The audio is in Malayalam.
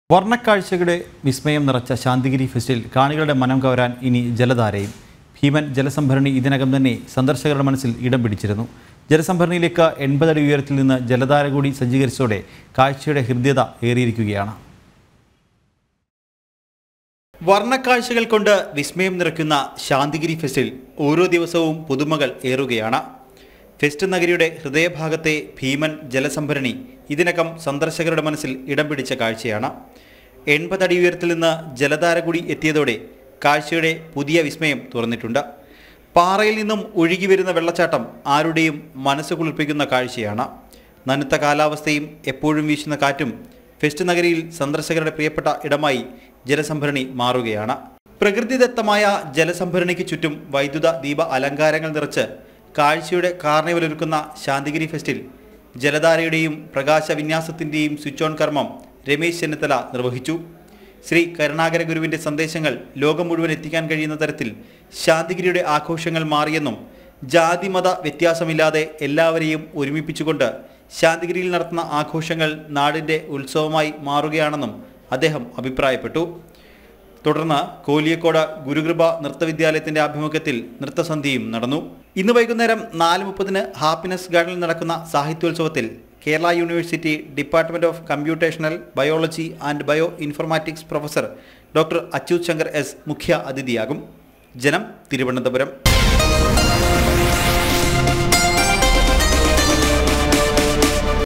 വർണ്ണക്കാഴ്ചകളുടെ വിസ്മയം നിറച്ച ശാന്തിഗിരി ഫെസ്റ്റിൽ കാണികളുടെ മനം കവരാൻ ഇനി ജലധാരയും ഭീമൻ ജലസംഭരണി ഇതിനകം തന്നെ സന്ദർശകരുടെ മനസ്സിൽ ഇടം പിടിച്ചിരുന്നു ജലസംഭരണിയിലേക്ക് എൺപതടി ഉയരത്തിൽ നിന്ന് ജലധാര കൂടി സജ്ജീകരിച്ചതോടെ കാഴ്ചയുടെ ഹൃദ്യത ഏറിയിരിക്കുകയാണ് വർണ്ണക്കാഴ്ചകൾ കൊണ്ട് വിസ്മയം നിറയ്ക്കുന്ന ശാന്തിഗിരി ഫെസ്റ്റിൽ ഓരോ ദിവസവും പുതുമകൾ ഏറുകയാണ് ഫെസ്റ്റ് നഗരിയുടെ ഹൃദയഭാഗത്തെ ഭീമൻ ജലസംഭരണി ഇതിനകം സന്ദർശകരുടെ മനസ്സിൽ ഇടം പിടിച്ച കാഴ്ചയാണ് എൺപതടി ഉയരത്തിൽ നിന്ന് ജലധാര കൂടി എത്തിയതോടെ കാഴ്ചയുടെ പുതിയ വിസ്മയം തുറന്നിട്ടുണ്ട് പാറയിൽ നിന്നും ഒഴുകി വരുന്ന വെള്ളച്ചാട്ടം ആരുടെയും മനസ്സ് കുളിർപ്പിക്കുന്ന കാഴ്ചയാണ് നനുത്ത കാലാവസ്ഥയും എപ്പോഴും വീശുന്ന കാറ്റും ഫെസ്റ്റ് നഗരിയിൽ സന്ദർശകരുടെ പ്രിയപ്പെട്ട ഇടമായി ജലസംഭരണി മാറുകയാണ് പ്രകൃതിദത്തമായ ജലസംഭരണിക്ക് ചുറ്റും വൈദ്യുത ദീപ അലങ്കാരങ്ങൾ നിറച്ച് കാഴ്ചയുടെ കാർണിവലൊരുക്കുന്ന ശാന്തിഗിരി ഫെസ്റ്റിൽ ജലധാരയുടെയും പ്രകാശ വിന്യാസത്തിൻ്റെയും സ്വിച്ച് ഓൺ കർമ്മം രമേശ് ചെന്നിത്തല നിർവഹിച്ചു ശ്രീ കരുണാകര ഗുരുവിൻ്റെ സന്ദേശങ്ങൾ ലോകം മുഴുവൻ എത്തിക്കാൻ കഴിയുന്ന തരത്തിൽ ശാന്തിഗിരിയുടെ ആഘോഷങ്ങൾ മാറിയെന്നും ജാതിമത വ്യത്യാസമില്ലാതെ എല്ലാവരെയും ഒരുമിപ്പിച്ചുകൊണ്ട് ശാന്തിഗിരിയിൽ നടത്തുന്ന ആഘോഷങ്ങൾ നാടിൻ്റെ ഉത്സവമായി മാറുകയാണെന്നും അദ്ദേഹം അഭിപ്രായപ്പെട്ടു തുടർന്ന് കോലിയക്കോട് ഗുരുകൃപ നൃത്തവിദ്യാലയത്തിന്റെ ആഭിമുഖ്യത്തിൽ നൃത്തസന്ധ്യയും നടന്നു ഇന്ന് വൈകുന്നേരം നാല് മുപ്പതിന് ഹാപ്പിനെസ് ഗാർഡനിൽ നടക്കുന്ന സാഹിത്യോത്സവത്തിൽ Kerala university department of computational biology and bioinformatics professor doctor Achyut Shankar S മുഖ്യ അതിഥിയാകും ജനം തിരുവനന്തപുരം